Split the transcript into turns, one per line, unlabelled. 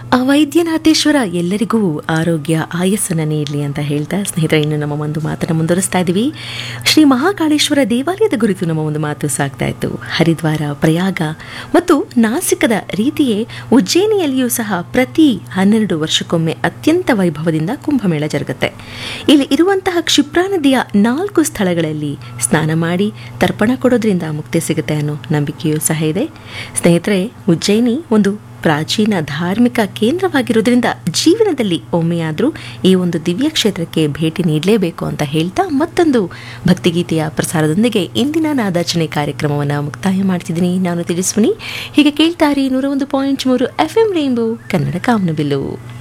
ಆ ವೈದ್ಯನಾಥೇಶ್ವರ ಎಲ್ಲರಿಗೂ ಆರೋಗ್ಯ ಆಯಸ್ಸನ್ನು ನೀಡಲಿ ಅಂತ ಹೇಳ್ತಾ ಸ್ನೇಹಿತರೆ ಇನ್ನು ನಮ್ಮ ಒಂದು ಮಾತನ್ನು ಮುಂದುವರಿಸ್ತಾ ಇದ್ದೀವಿ ಶ್ರೀ ಮಹಾಕಾಳೇಶ್ವರ ದೇವಾಲಯದ ಕುರಿತು ನಮ್ಮ ಒಂದು ಮಾತು ಸಾಗ್ತಾ ಇತ್ತು ಹರಿದ್ವಾರ ಪ್ರಯಾಗ ಮತ್ತು ನಾಸಿಕದ ರೀತಿಯೇ ಉಜ್ಜಯಿನಿಯಲ್ಲಿಯೂ ಸಹ ಪ್ರತಿ ಹನ್ನೆರಡು ವರ್ಷಕ್ಕೊಮ್ಮೆ ಅತ್ಯಂತ ವೈಭವದಿಂದ ಕುಂಭಮೇಳ ಜರುಗುತ್ತೆ ಇಲ್ಲಿ ಇರುವಂತಹ ಕ್ಷಿಪ್ರಾ ನದಿಯ ನಾಲ್ಕು ಸ್ಥಳಗಳಲ್ಲಿ ಸ್ನಾನ ಮಾಡಿ ತರ್ಪಣ ಕೊಡೋದ್ರಿಂದ ಮುಕ್ತಿ ಸಿಗುತ್ತೆ ಅನ್ನೋ ನಂಬಿಕೆಯೂ ಸಹ ಇದೆ ಸ್ನೇಹಿತರೆ ಉಜ್ಜಯಿನಿ ಒಂದು ಪ್ರಾಚೀನ ಧಾರ್ಮಿಕ ಕೇಂದ್ರವಾಗಿರೋದ್ರಿಂದ ಜೀವನದಲ್ಲಿ ಒಮ್ಮೆಯಾದರೂ ಈ ಒಂದು ದಿವ್ಯ ಕ್ಷೇತ್ರಕ್ಕೆ ಭೇಟಿ ನೀಡಲೇಬೇಕು ಅಂತ ಹೇಳ್ತಾ ಮತ್ತೊಂದು ಭಕ್ತಿಗೀತೆಯ ಪ್ರಸಾರದೊಂದಿಗೆ ಇಂದಿನ ನಾದಾರ್ಚನೆ ಕಾರ್ಯಕ್ರಮವನ್ನು ಮುಕ್ತಾಯ ಮಾಡ್ತಿದ್ದೀನಿ ನಾನು ತಿಳಿಸ್ವನಿ ಹೀಗೆ ಕೇಳ್ತಾರೆ ನೂರ ಒಂದು ಪಾಯಿಂಟ್ ಮೂರು ಎಫ್ ಎಂ ರೇಂಬೋ ಕನ್ನಡ ಕಾಮನಬಿಲ್ಲು